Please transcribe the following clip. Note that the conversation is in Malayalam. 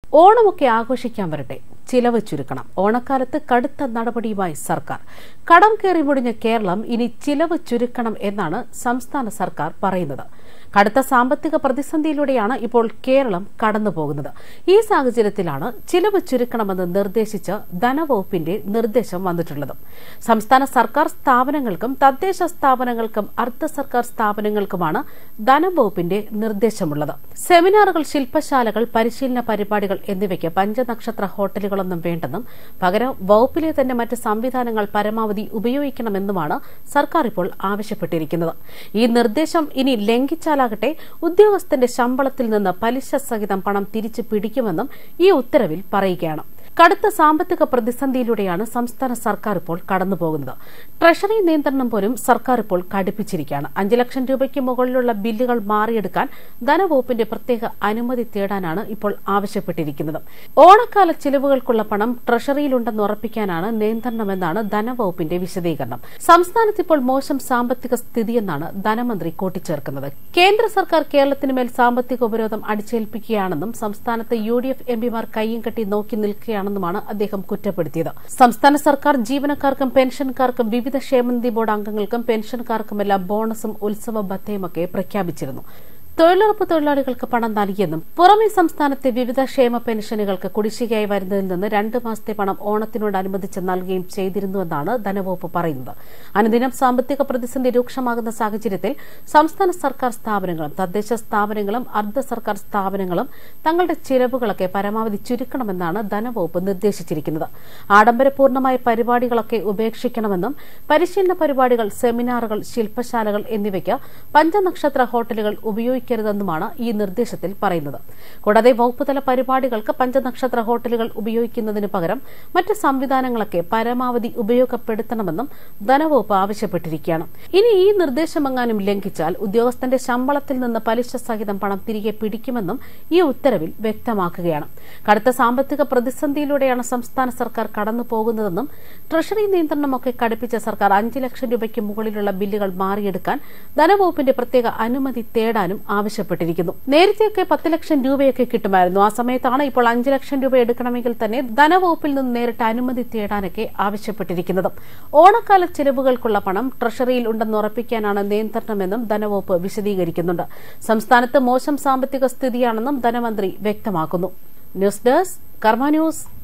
ഓണമൊക്കെ ആഘോഷിക്കാൻ വരട്ടെ ചിലവ് ചുരുക്കണം ഓണക്കാലത്ത് കടുത്ത നടപടിയുമായി സർക്കാർ കടം കയറി മുടിഞ്ഞ കേരളം ഇനി ചിലവ് ചുരുക്കണം എന്നാണ് സംസ്ഥാന സർക്കാർ പറയുന്നത് കടുത്ത സാമ്പത്തിക പ്രതിസന്ധിയിലൂടെയാണ് ഇപ്പോൾ കേരളം കടന്നുപോകുന്നത് ഈ സാഹചര്യത്തിലാണ് ചിലവ് ചുരുക്കണമെന്ന് നിർദ്ദേശിച്ച് ധനവകുപ്പിന്റെ നിർദ്ദേശം വന്നിട്ടുള്ളത് സംസ്ഥാന സർക്കാർ സ്ഥാപനങ്ങൾക്കും തദ്ദേശ സ്ഥാപനങ്ങൾക്കും അർദ്ധ സർക്കാർ സ്ഥാപനങ്ങൾക്കുമാണ് ധനവകുപ്പിന്റെ നിർദ്ദേശമുള്ളത് സെമിനാറുകൾ ശില്പശാലകൾ പരിശീലന പരിപാടികൾ എന്നിവയ്ക്ക് പഞ്ചനക്ഷത്ര ഹോട്ടലുകളൊന്നും വേണ്ടെന്നും പകരം വകുപ്പിലെ തന്നെ മറ്റ് സംവിധാനങ്ങൾ പരമാവധി ഉപയോഗിക്കണമെന്നുമാണ് സർക്കാർ ഇപ്പോൾ ആവശ്യപ്പെട്ടിരിക്കുന്നത് ഈ നിർദ്ദേശം ഇനി ലംഘിച്ചാലാകട്ടെ ഉദ്യോഗസ്ഥന്റെ ശമ്പളത്തിൽ നിന്ന് പലിശ സഹിതം പണം തിരിച്ചു പിടിക്കുമെന്നും ഈ ഉത്തരവിൽ പറയുകയാണ് കടുത്ത സാമ്പത്തിക പ്രതിസന്ധിയിലൂടെയാണ് സംസ്ഥാന സർക്കാർ ഇപ്പോൾ കടന്നുപോകുന്നത് ട്രഷറി നിയന്ത്രണം പോലും സർക്കാർ ഇപ്പോൾ കടുപ്പിച്ചിരിക്കുകയാണ് അഞ്ച് ലക്ഷം രൂപയ്ക്ക് മുകളിലുള്ള ബില്ലുകൾ മാറിയെടുക്കാൻ ധനവകുപ്പിന്റെ പ്രത്യേക അനുമതി തേടാനാണ് ഇപ്പോൾ ആവശ്യപ്പെട്ടിരിക്കുന്നത് ഓണക്കാല ചിലവുകൾക്കുള്ള പണം ട്രഷറിയിലുണ്ടെന്ന് ഉറപ്പിക്കാനാണ് നിയന്ത്രണമെന്നാണ് ധനവകുപ്പിന്റെ വിശദീകരണം സംസ്ഥാനത്ത് ഇപ്പോൾ മോശം സാമ്പത്തിക സ്ഥിതിയെന്നാണ് ധനമന്ത്രി കൂട്ടിച്ചേർക്കുന്നത് കേന്ദ്ര സർക്കാർ കേരളത്തിന് മേൽ സാമ്പത്തിക ഉപരോധം അടിച്ചേൽപ്പിക്കുകയാണെന്നും സംസ്ഥാനത്ത് യു ഡി എഫ് എംപിമാർ കയ്യും കെട്ടി നോക്കി നിൽക്കുകയാണെന്നുമാണ് അദ്ദേഹം കുറ്റപ്പെടുത്തിയത് സംസ്ഥാന സർക്കാർ ജീവനക്കാർക്കും പെൻഷൻകാർക്കും വിവിധ ക്ഷേമനിധി ബോർഡ് അംഗങ്ങൾക്കും പെൻഷൻകാർക്കുമെല്ലാം ബോണസും ഉത്സവ ഭത്തയുമൊക്കെ പ്രഖ്യാപിച്ചിരുന്നു തൊഴിലുറപ്പ് തൊഴിലാളികൾക്ക് പണം നൽകിയെന്നും പുറമെ സംസ്ഥാനത്തെ വിവിധ ക്ഷേമ പെൻഷനുകൾക്ക് കുടിശ്ശികയായി വരുന്നതിൽ നിന്ന് രണ്ട് മാസത്തെ പണം ഓണത്തിനോട് അനുവദിച്ച് നൽകുകയും ചെയ്തിരുന്നുവെന്നാണ് ധനവകുപ്പ് പറയുന്നത് അനുദിനം സാമ്പത്തിക പ്രതിസന്ധി രൂക്ഷമാകുന്ന സാഹചര്യത്തിൽ സംസ്ഥാന സർക്കാർ സ്ഥാപനങ്ങളും തദ്ദേശ സ്ഥാപനങ്ങളും അർദ്ധ സർക്കാർ സ്ഥാപനങ്ങളും തങ്ങളുടെ ചിലവുകളൊക്കെ പരമാവധി ചുരുക്കണമെന്നാണ് ധനവകുപ്പ് നിർദ്ദേശിച്ചിരിക്കുന്നത് ആഡംബരപൂർണമായ പരിപാടികളൊക്കെ ഉപേക്ഷിക്കണമെന്നും പരിശീലന പരിപാടികൾ സെമിനാറുകൾ ശില്പശാലകൾ എന്നിവയ്ക്ക് പഞ്ചനക്ഷത്ര ഹോട്ടലുകൾ ഉപയോഗിക്കരുതെന്നുമാണ് ഈ നിർദ്ദേശത്തിൽ പറയുന്നത് കൂടാതെ വകുപ്പുതല പരിപാടികൾക്ക് പഞ്ചനക്ഷത്ര ഹോട്ടലുകൾ ഉപയോഗിക്കുന്നതിന് പകരം മറ്റ് സംവിധാനങ്ങളൊക്കെ പരമാവധി ഉപയോഗപ്പെടുത്തണമെന്നും ധനവകുപ്പ് ആവശ്യപ്പെട്ടിരിക്കുകയാണ് ഇനി ഈ നിർദ്ദേശമെങ്ങാനും ലംഘിച്ചാൽ ഉദ്യോഗസ്ഥന്റെ ശമ്പളത്തിൽ നിന്ന് പലിശ സഹിതം പണം തിരികെ പിടിക്കുമെന്നും ഈ ഉത്തരവിൽ വ്യക്തമാക്കുകയാണ് കടുത്ത സാമ്പത്തിക പ്രതിസന്ധിയിലൂടെയാണ് സംസ്ഥാന സർക്കാർ കടന്നു പോകുന്നതെന്നും ട്രഷറി നിയന്ത്രണമൊക്കെ കടുപ്പിച്ച സർക്കാർ അഞ്ച് ലക്ഷം രൂപയ്ക്ക് മുകളിലുള്ള ബില്ലുകൾ മാറിയെടുക്കാൻ ധനവകുപ്പിന്റെ പ്രത്യേക അനുമതി തേടാനും ആവശ്യപ്പെട്ടിരിക്കുന്നു നേരത്തെയൊക്കെ പത്ത് ലക്ഷം രൂപയൊക്കെ കിട്ടുമായിരുന്നു ആ സമയത്താണ് ഇപ്പോൾ അഞ്ച് ലക്ഷം രൂപ എടുക്കണമെങ്കിൽ തന്നെ ധനവകുപ്പിൽ നിന്ന് നേരിട്ട് അനുമതി തേടാനൊക്കെ ആവശ്യപ്പെട്ടിരിക്കുന്നത് ഓണക്കാല ചെലവുകൾക്കുള്ള പണം ട്രഷറിയിൽ ഉണ്ടെന്ന് ഉറപ്പിക്കാനാണ് നിയന്ത്രണമെന്നും ധനവകുപ്പ് വിശദീകരിക്കുന്നുണ്ട് സംസ്ഥാനത്ത് മോശം സാമ്പത്തിക സ്ഥിതിയാണെന്നും ധനമന്ത്രി വ്യക്തമാക്കുന്നു ന്യൂസ് ഡെസ്ക് കർമ്മ ന്യൂസ്